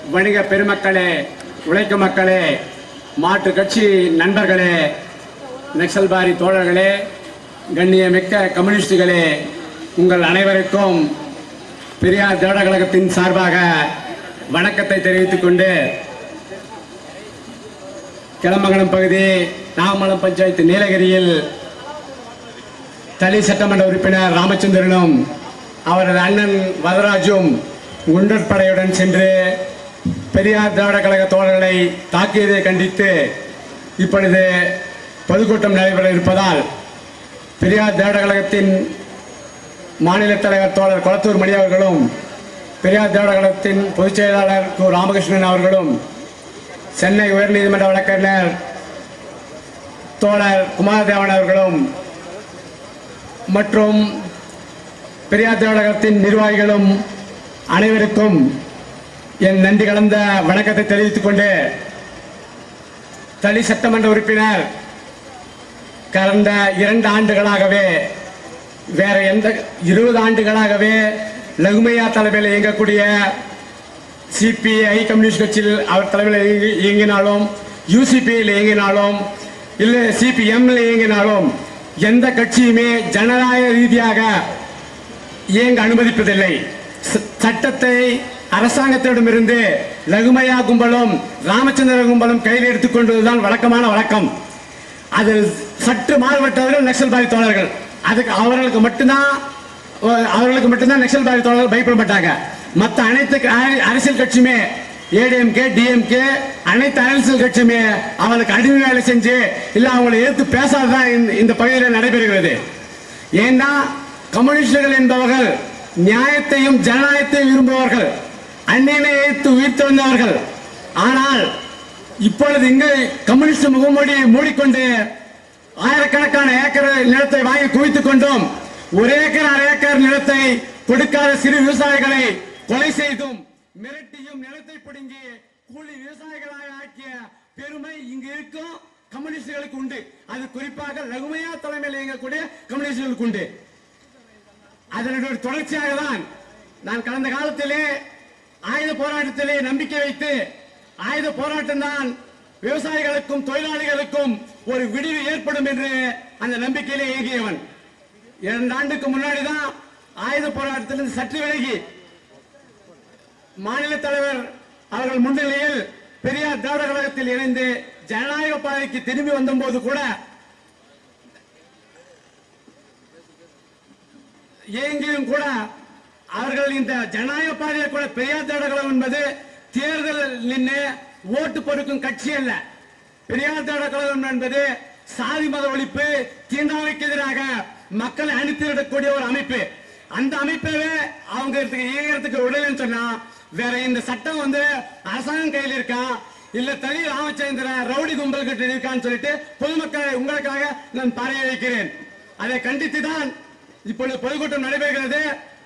வணிக பெருமக்களே உழைக்கும் மக்களே மாற்று கட்சி நண்பர்களே நக்சல்பாரி தோழர்களே கண்ணியமிக்க கம்யூனிஸ்டுகளே உங்கள் அனைவருக்கும் பெரியார் திராவிட கழகத்தின் சார்பாக வணக்கத்தை தெரிவித்துக் கொண்டு கிளமங்கலம் பகுதி நாகமலம் பஞ்சாயத்து நீலகிரியில் தனி சட்டமன்ற உறுப்பினர் ராமச்சந்திரனும் அவரது அண்ணன் வரதராஜும் குண்டற்படையுடன் சென்று பெரியார் திராவிட கழக தோழர்களை தாக்கியதை கண்டித்து இப்பொழுது பொதுக்கூட்டம் நடைபெற இருப்பதால் பெரியார் திராவிட கழகத்தின் மாநில தலைவர் தோழர் கொளத்தூர் மணி அவர்களும் பெரியார் திராவிட கழகத்தின் பொதுச் செயலாளர் கு ராமகிருஷ்ணன் அவர்களும் சென்னை உயர்நீதிமன்ற வழக்கறிஞர் தோழர் குமாரதேவன் அவர்களும் மற்றும் பெரியார் திராவிடகத்தின் நிர்வாகிகளும் அனைவருக்கும் என் நன்றி கலந்த வணக்கத்தை தெரிவித்துக் கொண்டு தனி சட்டமன்ற உறுப்பினர் கடந்த இரண்டு ஆண்டுகளாகவே வேற எந்த இருபது ஆண்டுகளாகவே லகுமையா தலைமையில் இயங்கக்கூடிய சிபிஐ கம்யூனிஸ்ட் கட்சியில் அவர் தலைமையில் இயங்கி- இயங்கினாலும் யூசிபியில் இயங்கினாலும் இல்லை சிபிஎம்ல இயங்கினாலும் எந்த கட்சியுமே ஜனநாயக ரீதியாக இயங்க அனுமதிப்பதில்லை ச- சட்டத்தை அரசாங்கத்திடமிருந்து லகுமையா கும்பலும் ராமச்சந்திர கும்பலும் கையில் எடுத்துக்கொண்டதுதான் வழக்கமான வழக்கம் அதில் சற்று மாறுபட்டவர்கள் நக்சல்பாரி தோழர்கள் அதுக்கு அவர்களுக்கு மட்டும்தான் அஹ், அவர்களுக்கு மட்டும்தான் நக்சல்பாரி தோழர்கள் பயப்பட மாட்டாங்க மற்ற அனைத்து க- அர- அரசியல் கட்சியுமே ஏடிஎம்கே டிஎம்கே அனைத்து அரசியல் கட்சியுமே அவளுக்கு அடிமை வேலை செஞ்சு இல்ல அவங்களை எதிர்த்து பேசாததான் இந்த- இந்த பகுதியில் நடைபெறுகிறது ஏன்னா கம்யூனிஸ்டுகள் என்பவர்கள் நியாயத்தையும் ஜனநாயகத்தையும் விரும்புபவர்கள் அந்நியனை எதிர்த்து உயிர் தெழுந்தவர்கள் ஆனால் இப்பொழுது இங்கு கம்யூனிஸ்ட் முகமூடியை மூடிக்கொண்டு ஆயிரக்கணக்கான ஏக்கர் நிலத்தை வாங்கி குவித்துக் கொண்டும் ஒரு ஏக்கர் அரை ஏக்கர் நிலத்தை கொடுக்காத சிறு விவசாயிகளை கொலை செய்தும் மிரட்டியும் நிலத்தை பிடுங்கி கூலி விவசாயிகளாக ஆக்கிய பெருமை இங்கு இருக்கும் கம்யூனிஸ்டுகளுக்கு உண்டு அது குறிப்பாக லகுமையா தலைமையில் இயங்கக்கூடிய கம்யூனிஸ்டுகளுக்கு உண்டு அதனுடைய ஒரு தொடர்ச்சியாக தான் நான் கடந்த காலத்திலே ஆயுத போராட்டத்திலே நம்பிக்கை வைத்து ஆயுத போராட்டம் தான் விவசாயிகளுக்கும் தொழிலாளிகளுக்கும் ஒரு விடிவு ஏற்படும் என்று அந்த நம்பிக்கையிலே இயங்கியவன் இரண்டு ஆண்டுக்கு முன்னாடி தான் ஆயுத போராட்டத்திலிருந்து சற்று விலகி மாநில தலைவர் அவர்கள் முன்னிலையில் பெரியார் திராவிட கழகத்தில் இணைந்து ஜனநாயக பாதைக்கு திரும்பி வந்தபோது கூட எங்கேயும் கூட அவர்கள் இந்த ஜனநாயக பாதையை கூட பெரியார் திராவிட கழகம் என்பது தேர்தல் நின்று ஓட்டு பொறுக்கும் கட்சி அல்ல பெரியார் திராவிட கழகம் என்பது சாதி மத ஒழிப்பு தீண்டாமைக்கு எதிராக மக்களை அணித்திடக்கூடிய ஒரு அமைப்பு அந்த அமைப்பவே அவங்க இதுக்கு இயங்கிறதுக்கு விடலைன்னு சொன்னா வேற இந்த சட்டம் வந்து அரசாங்கம் கையில் இருக்கா இல்ல தனி ராமச்சந்திர ரவுடி கும்பல் கிட்ட இருக்கான்னு சொல்லிட்டு பொதுமக்களை உங்களுக்காக நான் பாறைய வைக்கிறேன் அதை கண்டித்து தான் இப்பொழுது பொதுக்கூட்டம் நடைபெறுகிறது